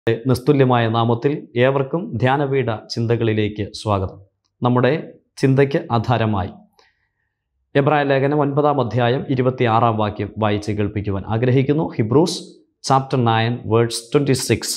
നിസ്തുല്യമായ നാമത്തിൽ ഏവർക്കും ധ്യാനപീഠ ചിന്തകളിലേക്ക് സ്വാഗതം നമ്മുടെ ചിന്തയ്ക്ക് ആധാരമായി എബ്രായ ലേഖനം ഒൻപതാം അധ്യായം ഇരുപത്തിയാറാം വാക്യം വായിച്ച് കേൾപ്പിക്കുവാൻ ആഗ്രഹിക്കുന്നു Hebrews chapter nine words twenty six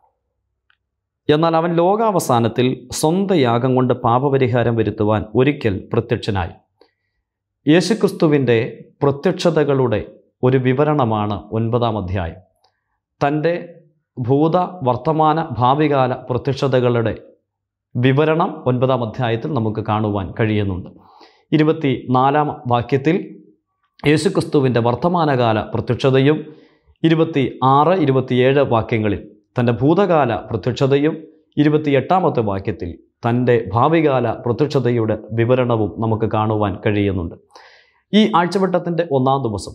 എന്നാൽ അവൻ ലോകാവസാനത്തിൽ സ്വന്തം യാഗം കൊണ്ട് പാപപരിഹാരം വരുത്തുവാൻ ഒരിക്കൽ പ്രത്യക്ഷനായി യേശുക്രിസ്തുവിൻ്റെ പ്രത്യക്ഷതകളുടെ ഒരു വിവരണമാണ് ഒൻപതാം അധ്യായം തൻ്റെ ഭൂത വർത്തമാന ഭാവികാല പ്രത്യക്ഷതകളുടെ വിവരണം ഒൻപതാം അധ്യായത്തിൽ നമുക്ക് കാണുവാൻ കഴിയുന്നുണ്ട് ഇരുപത്തി നാലാം വാക്യത്തിൽ യേശുക്രിസ്തുവിൻ്റെ വർത്തമാനകാല പ്രത്യക്ഷതയും ഇരുപത്തി ആറ് ഇരുപത്തിയേഴ് വാക്യങ്ങളിൽ തൻ്റെ ഭൂതകാല പ്രത്യക്ഷതയും ഇരുപത്തിയെട്ടാമത്തെ വാക്യത്തിൽ തൻ്റെ ഭാവികാല പ്രത്യക്ഷതയുടെ വിവരണവും നമുക്ക് കാണുവാൻ കഴിയുന്നുണ്ട് ഈ ആഴ്ചവട്ടത്തിൻ്റെ ഒന്നാം ദിവസം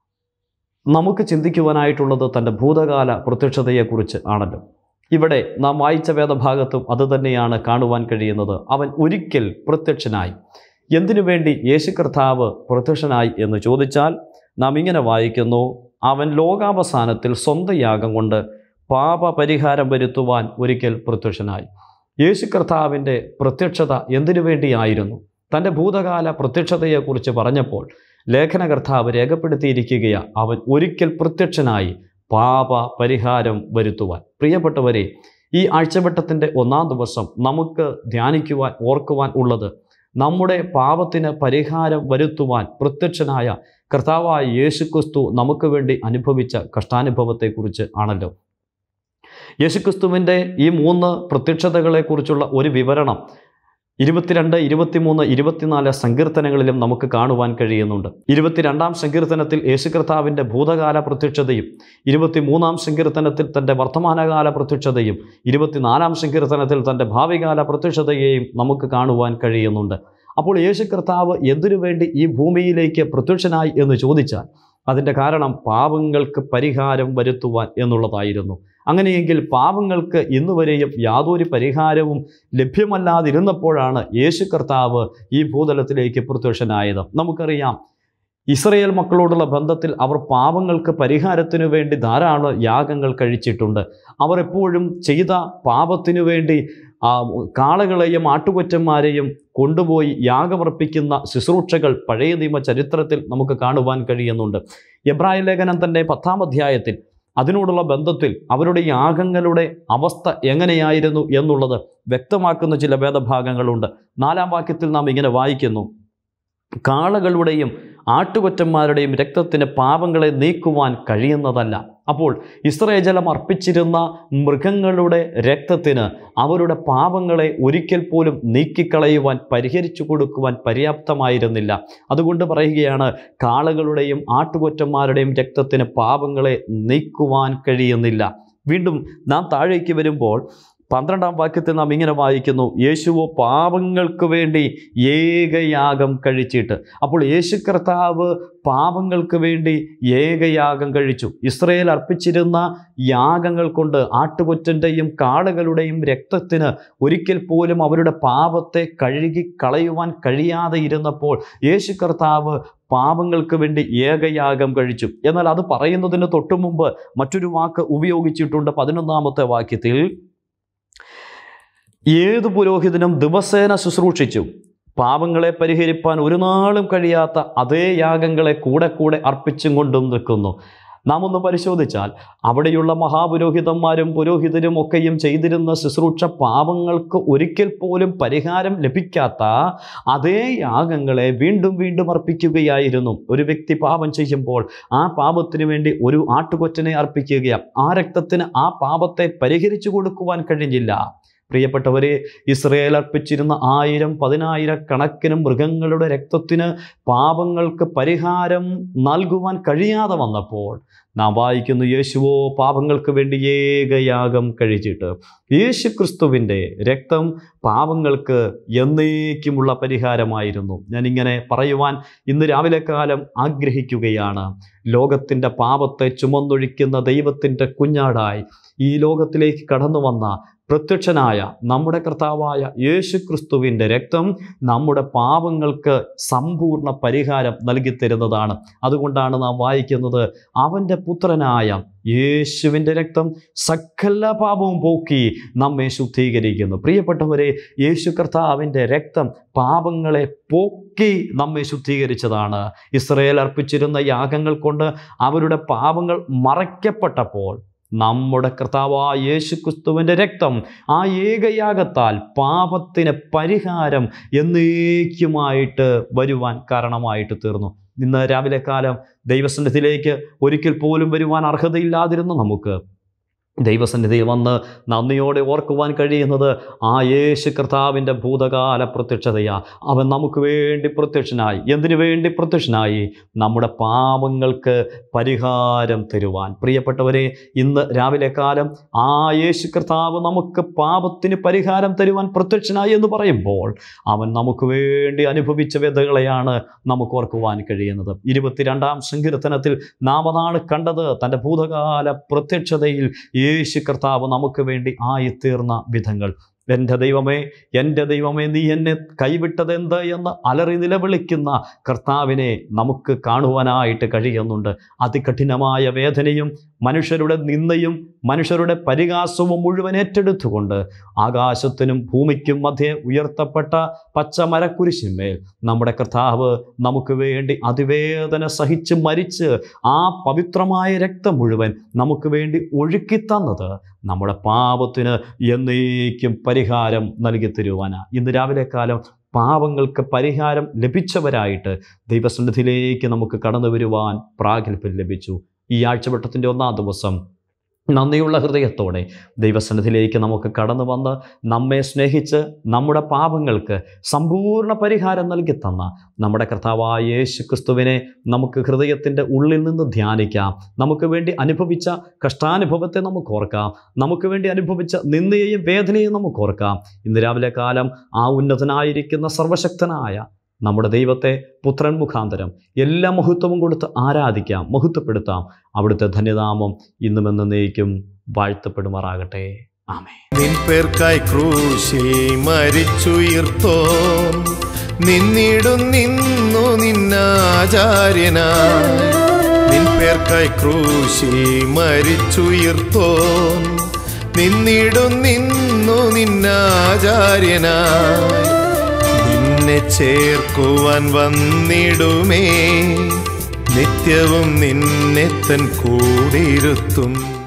നമുക്ക് ചിന്തിക്കുവാനായിട്ടുള്ളത് തൻ്റെ ഭൂതകാല പ്രത്യക്ഷതയെക്കുറിച്ച് ആണല്ലോ ഇവിടെ നാം വായിച്ച വേദഭാഗത്തും അതുതന്നെയാണ് കാണുവാൻ കഴിയുന്നത് അവൻ ഒരിക്കൽ പ്രത്യക്ഷനായി എന്തിനു വേണ്ടി യേശു കർത്താവ് പ്രത്യക്ഷനായി എന്ന് ചോദിച്ചാൽ നാം ഇങ്ങനെ വായിക്കുന്നു അവൻ ലോകാവസാനത്തിൽ സ്വന്തം യാഗം കൊണ്ട് പാപപരിഹാരം വരുത്തുവാൻ ഒരിക്കൽ പ്രത്യക്ഷനായി യേശു കർത്താവിൻ്റെ പ്രത്യക്ഷത എന്തിനു വേണ്ടിയായിരുന്നു തൻ്റെ ഭൂതകാല പ്രത്യക്ഷതയെക്കുറിച്ച് പറഞ്ഞപ്പോൾ ലേഖനകർത്താവ് രേഖപ്പെടുത്തിയിരിക്കുകയാ അവൻ ഒരിക്കൽ പ്രത്യക്ഷനായി പാപ പരിഹാരം വരുത്തുവാൻ പ്രിയപ്പെട്ടവരെ ഈ ആഴ്ചവട്ടത്തിൻ്റെ ഒന്നാം ദിവസം നമുക്ക് ധ്യാനിക്കുവാൻ ഓർക്കുവാൻ ഉള്ളത് നമ്മുടെ പാപത്തിന് പരിഹാരം വരുത്തുവാൻ പ്രത്യക്ഷനായ കർത്താവായ യേശുക്രിസ്തു നമുക്ക് വേണ്ടി അനുഭവിച്ച കഷ്ടാനുഭവത്തെക്കുറിച്ച് ആണല്ലോ യേശുക്രിസ്തുവിൻ്റെ ഈ മൂന്ന് പ്രത്യക്ഷതകളെക്കുറിച്ചുള്ള ഒരു വിവരണം ഇരുപത്തിരണ്ട് ഇരുപത്തിമൂന്ന് ഇരുപത്തിനാല് സങ്കീർത്തനങ്ങളിലും നമുക്ക് കാണുവാൻ കഴിയുന്നുണ്ട് ഇരുപത്തിരണ്ടാം സങ്കീർത്തനത്തിൽ യേശുകർത്താവിൻ്റെ ഭൂതകാല പ്രത്യക്ഷതയും ഇരുപത്തിമൂന്നാം സങ്കീർത്തനത്തിൽ തൻ്റെ വർത്തമാനകാല പ്രത്യക്ഷതയും ഇരുപത്തിനാലാം സങ്കീർത്തനത്തിൽ തൻ്റെ ഭാവികാല പ്രത്യക്ഷതയെയും നമുക്ക് കാണുവാൻ കഴിയുന്നുണ്ട് അപ്പോൾ യേശു കർത്താവ് എന്തിനു വേണ്ടി ഈ ഭൂമിയിലേക്ക് പ്രത്യക്ഷനായി എന്ന് ചോദിച്ചാൽ അതിൻ്റെ കാരണം പാപങ്ങൾക്ക് പരിഹാരം വരുത്തുവാൻ എന്നുള്ളതായിരുന്നു അങ്ങനെയെങ്കിൽ പാപങ്ങൾക്ക് ഇന്നുവരെയും യാതൊരു പരിഹാരവും ലഭ്യമല്ലാതിരുന്നപ്പോഴാണ് യേശു കർത്താവ് ഈ ഭൂതലത്തിലേക്ക് പ്രത്യക്ഷനായത് നമുക്കറിയാം ഇസ്രയേൽ മക്കളോടുള്ള ബന്ധത്തിൽ അവർ പാപങ്ങൾക്ക് പരിഹാരത്തിനു വേണ്ടി ധാരാളം യാഗങ്ങൾ കഴിച്ചിട്ടുണ്ട് അവർ എപ്പോഴും ചെയ്ത പാപത്തിനു വേണ്ടി ആ കാളകളെയും ആട്ടുകൊറ്റന്മാരെയും കൊണ്ടുപോയി യാഗമർപ്പിക്കുന്ന ശുശ്രൂഷകൾ പഴയ നിയമ ചരിത്രത്തിൽ നമുക്ക് കാണുവാൻ കഴിയുന്നുണ്ട് എബ്രായ ലേഖനം തൻ്റെ പത്താം അധ്യായത്തിൽ അതിനോടുള്ള ബന്ധത്തിൽ അവരുടെ യാഗങ്ങളുടെ അവസ്ഥ എങ്ങനെയായിരുന്നു എന്നുള്ളത് വ്യക്തമാക്കുന്ന ചില വേദഭാഗങ്ങളുണ്ട് നാലാം വാക്യത്തിൽ നാം ഇങ്ങനെ വായിക്കുന്നു കാളകളുടെയും ആട്ടുകൊറ്റന്മാരുടെയും രക്തത്തിന് പാപങ്ങളെ നീക്കുവാൻ കഴിയുന്നതല്ല അപ്പോൾ ഇസ്രയേജലം അർപ്പിച്ചിരുന്ന മൃഗങ്ങളുടെ രക്തത്തിന് അവരുടെ പാപങ്ങളെ ഒരിക്കൽ പോലും നീക്കിക്കളയുവാൻ പരിഹരിച്ചു കൊടുക്കുവാൻ പര്യാപ്തമായിരുന്നില്ല അതുകൊണ്ട് പറയുകയാണ് കാളകളുടെയും ആട്ടുകൊറ്റന്മാരുടെയും രക്തത്തിന് പാപങ്ങളെ നീക്കുവാൻ കഴിയുന്നില്ല വീണ്ടും നാം താഴേക്ക് വരുമ്പോൾ പന്ത്രണ്ടാം വാക്യത്തിൽ നാം ഇങ്ങനെ വായിക്കുന്നു യേശുവോ പാപങ്ങൾക്ക് വേണ്ടി ഏകയാഗം കഴിച്ചിട്ട് അപ്പോൾ യേശു കർത്താവ് പാപങ്ങൾക്ക് വേണ്ടി ഏകയാഗം കഴിച്ചു ഇസ്രയേൽ അർപ്പിച്ചിരുന്ന യാഗങ്ങൾ കൊണ്ട് ആട്ടുകൊറ്റൻ്റെയും കാളുകളുടെയും രക്തത്തിന് ഒരിക്കൽ പോലും അവരുടെ പാപത്തെ കഴുകി കളയുവാൻ കഴിയാതെ ഇരുന്നപ്പോൾ യേശു കർത്താവ് പാപങ്ങൾക്ക് വേണ്ടി ഏകയാഗം കഴിച്ചു എന്നാൽ അത് പറയുന്നതിന് തൊട്ടു മുമ്പ് മറ്റൊരു വാക്ക് ഉപയോഗിച്ചിട്ടുണ്ട് പതിനൊന്നാമത്തെ വാക്യത്തിൽ ഏത് പുരോഹിതനും ദിവസേന ശുശ്രൂഷിച്ചു പാപങ്ങളെ പരിഹരിപ്പാൻ ഒരു നാളും കഴിയാത്ത അതേ യാഗങ്ങളെ കൂടെ കൂടെ അർപ്പിച്ചും കൊണ്ടും നിൽക്കുന്നു നാം ഒന്ന് പരിശോധിച്ചാൽ അവിടെയുള്ള മഹാപുരോഹിതന്മാരും പുരോഹിതരും ഒക്കെയും ചെയ്തിരുന്ന ശുശ്രൂഷ പാപങ്ങൾക്ക് ഒരിക്കൽ പോലും പരിഹാരം ലഭിക്കാത്ത അതേ യാഗങ്ങളെ വീണ്ടും വീണ്ടും അർപ്പിക്കുകയായിരുന്നു ഒരു വ്യക്തി പാപം ചെയ്യുമ്പോൾ ആ പാപത്തിന് വേണ്ടി ഒരു ആട്ടുകൊറ്റനെ അർപ്പിക്കുകയാണ് ആ രക്തത്തിന് ആ പാപത്തെ പരിഹരിച്ചു കൊടുക്കുവാൻ കഴിഞ്ഞില്ല പ്രിയപ്പെട്ടവരെ ഇസ്രയേൽ അർപ്പിച്ചിരുന്ന ആയിരം പതിനായിരക്കണക്കിന് മൃഗങ്ങളുടെ രക്തത്തിന് പാപങ്ങൾക്ക് പരിഹാരം നൽകുവാൻ കഴിയാതെ വന്നപ്പോൾ നാം വായിക്കുന്നു യേശുവോ പാപങ്ങൾക്ക് വേണ്ടി ഏകയാഗം കഴിച്ചിട്ട് യേശു ക്രിസ്തുവിൻ്റെ രക്തം പാപങ്ങൾക്ക് എന്നേക്കുമുള്ള പരിഹാരമായിരുന്നു ഞാനിങ്ങനെ പറയുവാൻ ഇന്ന് രാവിലെ കാലം ആഗ്രഹിക്കുകയാണ് ലോകത്തിൻ്റെ പാപത്തെ ചുമന്നൊഴിക്കുന്ന ദൈവത്തിൻ്റെ കുഞ്ഞാടായി ഈ ലോകത്തിലേക്ക് കടന്നു വന്ന പ്രത്യക്ഷനായ നമ്മുടെ കർത്താവായ യേശു ക്രിസ്തുവിൻ്റെ രക്തം നമ്മുടെ പാപങ്ങൾക്ക് സമ്പൂർണ്ണ പരിഹാരം നൽകി തരുന്നതാണ് അതുകൊണ്ടാണ് നാം വായിക്കുന്നത് അവൻ്റെ പുത്രനായ യേശുവിൻ്റെ രക്തം സകല പാപവും പോക്കി നമ്മെ ശുദ്ധീകരിക്കുന്നു പ്രിയപ്പെട്ടവരെ യേശു കർത്താവിൻ്റെ രക്തം പാപങ്ങളെ പോക്കി നമ്മെ ശുദ്ധീകരിച്ചതാണ് ഇസ്രയേൽ അർപ്പിച്ചിരുന്ന യാഗങ്ങൾ കൊണ്ട് അവരുടെ പാപങ്ങൾ മറയ്ക്കപ്പെട്ടപ്പോൾ നമ്മുടെ കർത്താവായ യേശു ക്രിസ്തുവിൻ്റെ രക്തം ആ ഏകയാഗത്താൽ പാപത്തിന് പരിഹാരം എന്നേക്കുമായിട്ട് വരുവാൻ കാരണമായിട്ട് തീർന്നു ഇന്ന് രാവിലെ കാലം ദൈവസന്നിധിയിലേക്ക് ഒരിക്കൽ പോലും വരുവാൻ അർഹതയില്ലാതിരുന്ന നമുക്ക് ദൈവസന്നിധിയിൽ വന്ന് നന്ദിയോടെ ഓർക്കുവാൻ കഴിയുന്നത് ആ യേശു കർത്താവിൻ്റെ ഭൂതകാല പ്രത്യക്ഷതയാ അവൻ നമുക്ക് വേണ്ടി പ്രത്യക്ഷനായി എന്തിനു വേണ്ടി പ്രത്യക്ഷനായി നമ്മുടെ പാപങ്ങൾക്ക് പരിഹാരം തരുവാൻ പ്രിയപ്പെട്ടവരെ ഇന്ന് രാവിലെ കാലം ആ യേശു കർത്താവ് നമുക്ക് പാപത്തിന് പരിഹാരം തരുവാൻ പ്രത്യക്ഷനായി എന്ന് പറയുമ്പോൾ അവൻ നമുക്ക് വേണ്ടി അനുഭവിച്ച വ്യതകളെയാണ് നമുക്ക് ഓർക്കുവാൻ കഴിയുന്നത് ഇരുപത്തിരണ്ടാം സങ്കീർത്തനത്തിൽ നാം അതാണ് കണ്ടത് തൻ്റെ ഭൂതകാല പ്രത്യക്ഷതയിൽ യേശു കർത്താവ് നമുക്ക് വേണ്ടി ആയിത്തീർന്ന വിധങ്ങൾ എൻ്റെ ദൈവമേ എൻ്റെ ദൈവമേ നീ എന്നെ കൈവിട്ടത് എന്ത് എന്ന് അലറി നിലവിളിക്കുന്ന കർത്താവിനെ നമുക്ക് കാണുവാനായിട്ട് കഴിയുന്നുണ്ട് അതികഠിനമായ വേദനയും മനുഷ്യരുടെ നിന്ദയും മനുഷ്യരുടെ പരിഹാസവും മുഴുവൻ ഏറ്റെടുത്തുകൊണ്ട് ആകാശത്തിനും ഭൂമിക്കും മധ്യേ ഉയർത്തപ്പെട്ട പച്ചമരക്കുരിശിന്മേൽ നമ്മുടെ കർത്താവ് നമുക്ക് വേണ്ടി അതിവേദന സഹിച്ച് മരിച്ച് ആ പവിത്രമായ രക്തം മുഴുവൻ നമുക്ക് വേണ്ടി ഒഴുക്കി തന്നത് നമ്മുടെ പാപത്തിന് എന്നേക്കും പരിഹാരം നൽകി തരുവാനാ ഇന്ന് രാവിലെ കാലം പാപങ്ങൾക്ക് പരിഹാരം ലഭിച്ചവരായിട്ട് ദൈവസന്നിധിയിലേക്ക് നമുക്ക് കടന്നു വരുവാൻ പ്രാഗൽഭ്യം ലഭിച്ചു ഈ ആഴ്ചവട്ടത്തിൻ്റെ ഒന്നാം ദിവസം നന്ദിയുള്ള ഹൃദയത്തോടെ ദൈവസന്നിധിയിലേക്ക് നമുക്ക് കടന്നു വന്ന് നമ്മെ സ്നേഹിച്ച് നമ്മുടെ പാപങ്ങൾക്ക് സമ്പൂർണ്ണ പരിഹാരം നൽകി തന്ന നമ്മുടെ കർത്താവായ യേശു ക്രിസ്തുവിനെ നമുക്ക് ഹൃദയത്തിൻ്റെ ഉള്ളിൽ നിന്ന് ധ്യാനിക്കാം നമുക്ക് വേണ്ടി അനുഭവിച്ച കഷ്ടാനുഭവത്തെ നമുക്ക് ഓർക്കാം നമുക്ക് വേണ്ടി അനുഭവിച്ച നിന്ദയെയും വേദനയും നമുക്ക് ഓർക്കാം ഇന്ന് രാവിലെ കാലം ആ ഉന്നതനായിരിക്കുന്ന സർവശക്തനായ നമ്മുടെ ദൈവത്തെ പുത്രൻ മുഖാന്തരം എല്ലാ മഹത്വവും കൊടുത്ത് ആരാധിക്കാം മഹത്വപ്പെടുത്താം അവിടുത്തെ ധന്യനാമം ഇന്നും എന്നേക്കും വാഴ്ത്തപ്പെടുമാറാകട്ടെ ആമേ നിൻ പേർക്കായി ക്രൂശിൽ മരിച്ചുയർത്തോ നിന്നിടും നിന്നു നിന്നാചാര്യനായി നിൻ പേർക്കായി ക്രൂശിൽ മരിച്ചുയർത്തോ നിന്നിടും നിന്നു നിന്നാചാര്യനായി നിന്നെ ചേർക്കുവാൻ വന്നിടുമേ നിത്യവും നിന്നെ തൻ കൂടിയിരുത്തും